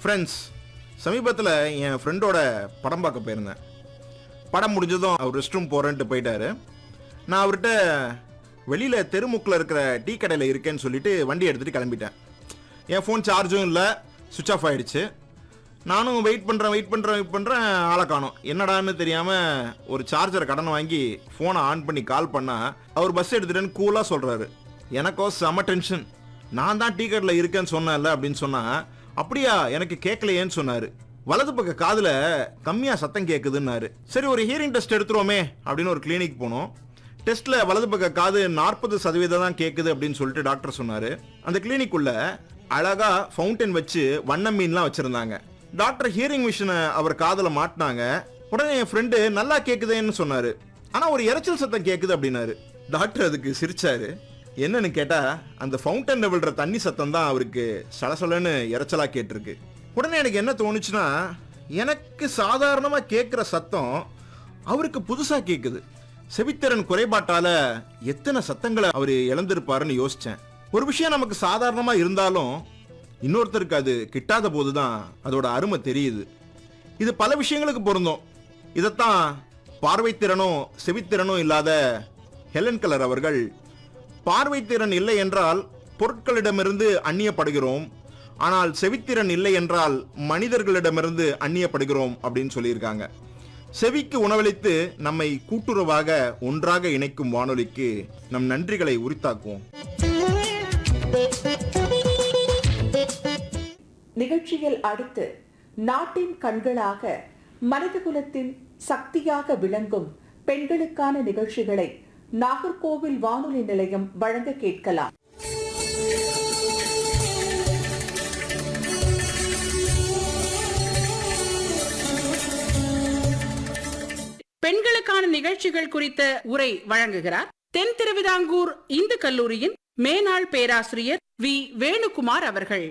friends சமீபத்தில் என் ஃப்ரெண்டோட படம் பார்க்க போயிருந்தேன் படம் முடிஞ்சதும் அவர் ரெஸ்ட் ரூம் போகிறேன்ட்டு போயிட்டாரு நான் அவர்கிட்ட வெளியில் தெருமுக்கில் இருக்கிற டீ கடையில் இருக்கேன்னு சொல்லிட்டு வண்டி எடுத்துகிட்டு கிளம்பிட்டேன் என் ஃபோன் சார்ஜும் இல்லை சுவிச் ஆஃப் ஆயிடுச்சு நானும் வெயிட் பண்ணுறேன் வெயிட் பண்ணுறேன் வெயிட் பண்ணுறேன் ஆளை காணோம் என்னடான்னு தெரியாமல் ஒரு சார்ஜரை கடன் வாங்கி ஃபோனை ஆன் பண்ணி கால் பண்ணால் அவர் பஸ் எடுத்துட்டேன்னு கூலாக சொல்கிறாரு எனக்கோ செம டென்ஷன் நான் தான் டீ கடையில் இருக்கேன்னு சொன்னேன்ல அப்படின்னு சொன்னால் அப்படியா எனக்கு கேட்கலையேன்னு சொன்னார் வலது பக்க காதில் கம்மியாக சத்தம் கேட்குதுன்னாரு சரி ஒரு ஹியரிங் டெஸ்ட் எடுத்துருவோமே அப்படின்னு ஒரு கிளினிக் போனோம் டெஸ்ட்ல வலது பக்க காது நாற்பது சதவீதம் தான் கேட்குது அப்படின்னு சொல்லிட்டு டாக்டர் சொன்னாரு அந்த கிளினிக் உள்ள அழகா ஃபவுண்டன் வச்சு வண்ண மீன்லாம் வச்சிருந்தாங்க டாக்டர் ஹியரிங் மிஷினை அவர் காதுல மாட்டினாங்க உடனே என் ஃப்ரெண்டு நல்லா கேக்குதேன்னு சொன்னாரு ஆனா ஒரு இரைச்சல் சத்தம் கேக்குது அப்படின்னாரு டாக்டர் அதுக்கு சிரிச்சாரு என்னன்னு கேட்டா அந்த ஃபவுண்டன்ல விழுற தண்ணி சத்தம் தான் அவருக்கு சலசலன்னு இரைச்சலா கேட்டிருக்கு உடனே எனக்கு என்ன தோணுச்சுன்னா எனக்கு சாதாரணமா கேட்குற சத்தம் அவருக்கு புதுசா கேக்குது செவித்திறன் குறைபாட்டால எத்தனை சத்தங்களை அவர் இழந்திருப்பாருன்னு யோசிச்சேன் ஒரு விஷயம் நமக்கு சாதாரணமா இருந்தாலும் இன்னொருத்தருக்கு அது கிட்டாத போதுதான் அதோட அருமை தெரியுது இது பல விஷயங்களுக்கு பொருந்தும் இதைத்தான் பார்வைத்திறனும் செவித்திறனும் இல்லாத ஹெலன் கலர் அவர்கள் பார்வைத்திறன் இல்லை என்றால் பொருட்களிடமிருந்து அந்நியப்படுகிறோம் ஆனால் செவித்திறன் இல்லை என்றால் மனிதர்களிடமிருந்து அந்நியப்படுகிறோம் அப்படின்னு சொல்லியிருக்காங்க செவிக்கு உணவளித்து நம்மை கூட்டுறவாக ஒன்றாக இணைக்கும் வானொலிக்கு நம் நன்றிகளை உரித்தாக்குவோம் நிகழ்ச்சியில் அடுத்து நாட்டின் கண்களாக மனிதகுலத்தின் சக்தியாக விளங்கும் பெண்களுக்கான நிகழ்ச்சிகளை நாகர்கோவில் வானொலி நிலையம் வழங்க கேட்கலாம் பெண்களுக்கான நிகழ்ச்சிகள் குறித்த உரை வழங்குகிறார் தென் திருவிதாங்கூர் இந்து கல்லூரியின் மேனாள் பேராசிரியர் வி வேணுகுமார் அவர்கள்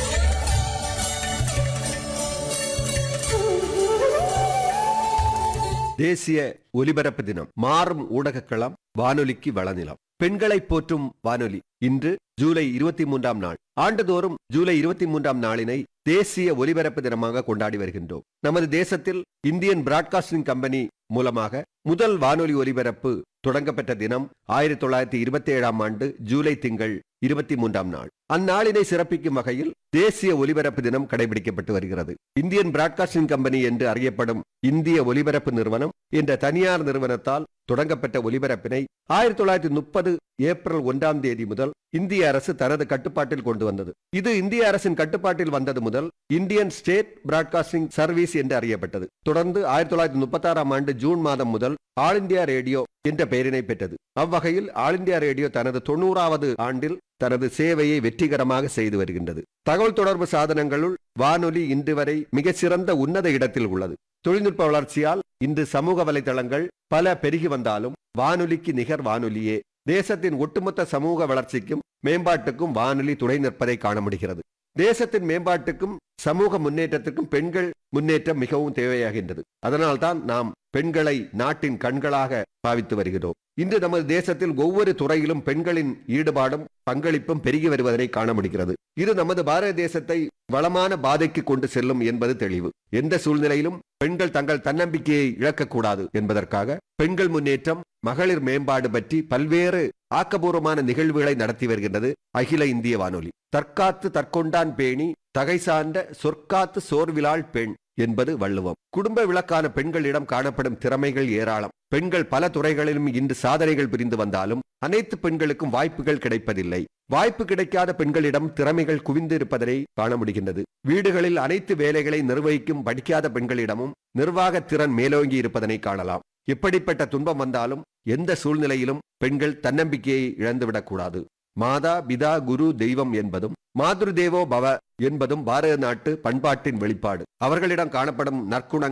தேசிய ஒலிபரப்பு தினம் மாறும் ஊடகக்களம் வானொலிக்கு வளநிலம் பெண்களை போற்றும் வானொலி இன்று ஜூலை இருபத்தி மூன்றாம் நாள் ஆண்டுதோறும் ஜூலை இருபத்தி மூன்றாம் நாளினை தேசிய ஒலிபரப்பு தினமாக கொண்டாடி வருகின்றோம் நமது தேசத்தில் இந்தியன் பிராட்காஸ்டிங் கம்பெனி மூலமாக முதல் வானொலி ஒலிபரப்பு தொடங்கப்பட்ட தினம் ஆயிரத்தி தொள்ளாயிரத்தி இருபத்தி ஏழாம் ஆண்டு ஜூலை திங்கள் இருபத்தி மூன்றாம் நாள் அந்நாளினை சிறப்பிக்கும் வகையில் தேசிய ஒலிபரப்பு தினம் கடைபிடிக்கப்பட்டு வருகிறது இந்தியன் பிராட்காஸ்டிங் கம்பெனி என்று அறியப்படும் இந்திய ஒலிபரப்பு நிறுவனம் என்ற தனியார் நிறுவனத்தால் தொடங்கப்பட்ட ஒலிபரப்பினை ஆயிரத்தி தொள்ளாயிரத்தி முப்பது ஏப்ரல் ஒன்றாம் தேதி முதல் இந்திய அரசு தனது கட்டுப்பாட்டில் கொண்டு வந்தது இது இந்திய அரசின் கட்டுப்பாட்டில் வந்தது முதல் இந்தியன் ஸ்டேட் பிராட்காஸ்டிங் சர்வீஸ் என்று அறியப்பட்டது தொடர்ந்து ஆயிரத்தி தொள்ளாயிரத்தி முப்பத்தி ஆறாம் ஆண்டு ஜூன் மாதம் முதல் ஆல் இந்தியா ரேடியோ என்ற பெயரினை பெற்றது அவ்வகையில் ஆல் இந்தியா ரேடியோ தனது தொண்ணூறாவது ஆண்டில் தனது சேவையை வெற்றிகரமாக செய்து வருகின்றது தகவல் தொடர்பு சாதனங்களுள் வானொலி இன்று வரை மிக சிறந்த உன்னத இடத்தில் உள்ளது தொழில்நுட்ப வளர்ச்சியால் இன்று சமூக வலைதளங்கள் பல பெருகி வந்தாலும் வானொலிக்கு நிகர் வானொலியே தேசத்தின் ஒட்டுமொத்த சமூக வளர்ச்சிக்கும் மேம்பாட்டுக்கும் வானொலி துணை நிற்பதை காண முடிகிறது தேசத்தின் மேம்பாட்டுக்கும் சமூக முன்னேற்றத்திற்கும் பெண்கள் முன்னேற்றம் மிகவும் தேவையாகின்றது அதனால்தான் நாம் பெண்களை நாட்டின் கண்களாக பாவித்து வருகிறோம் இன்று நமது தேசத்தில் ஒவ்வொரு துறையிலும் பெண்களின் ஈடுபாடும் பங்களிப்பும் பெருகி வருவதனை காண முடிகிறது இது நமது பாரத தேசத்தை வளமான பாதைக்கு கொண்டு செல்லும் என்பது தெளிவு எந்த சூழ்நிலையிலும் பெண்கள் தங்கள் தன்னம்பிக்கையை இழக்கக்கூடாது என்பதற்காக பெண்கள் முன்னேற்றம் மகளிர் மேம்பாடு பற்றி பல்வேறு ஆக்கபூர்வமான நிகழ்வுகளை நடத்தி வருகின்றது அகில இந்திய வானொலி தற்காத்து தற்கொண்டான் பேணி தகை சார்ந்த சொற்காத்து சோர்விலாள் பெண் என்பது வள்ளுவம் குடும்ப விளக்கான பெண்களிடம் காணப்படும் திறமைகள் ஏராளம் பெண்கள் பல துறைகளிலும் இன்று சாதனைகள் புரிந்து வந்தாலும் அனைத்து பெண்களுக்கும் வாய்ப்புகள் கிடைப்பதில்லை வாய்ப்பு கிடைக்காத பெண்களிடம் திறமைகள் குவிந்து இருப்பதை காண முடிகின்றது வீடுகளில் அனைத்து வேலைகளை நிர்வகிக்கும் படிக்காத பெண்களிடமும் நிர்வாக திறன் மேலோங்கி இருப்பதனை காணலாம் எப்படிப்பட்ட துன்பம் வந்தாலும் எந்த சூழ்நிலையிலும் பெண்கள் தன்னம்பிக்கையை இழந்துவிடக்கூடாது மாதா பிதா குரு தெய்வம் என்பதும் மாதுரு தேவோ பவ என்பதும் பாரத நாட்டு பண்பாட்டின் வெளிப்பாடு அவர்களிடம் காணப்படும் நற்குணங்கள்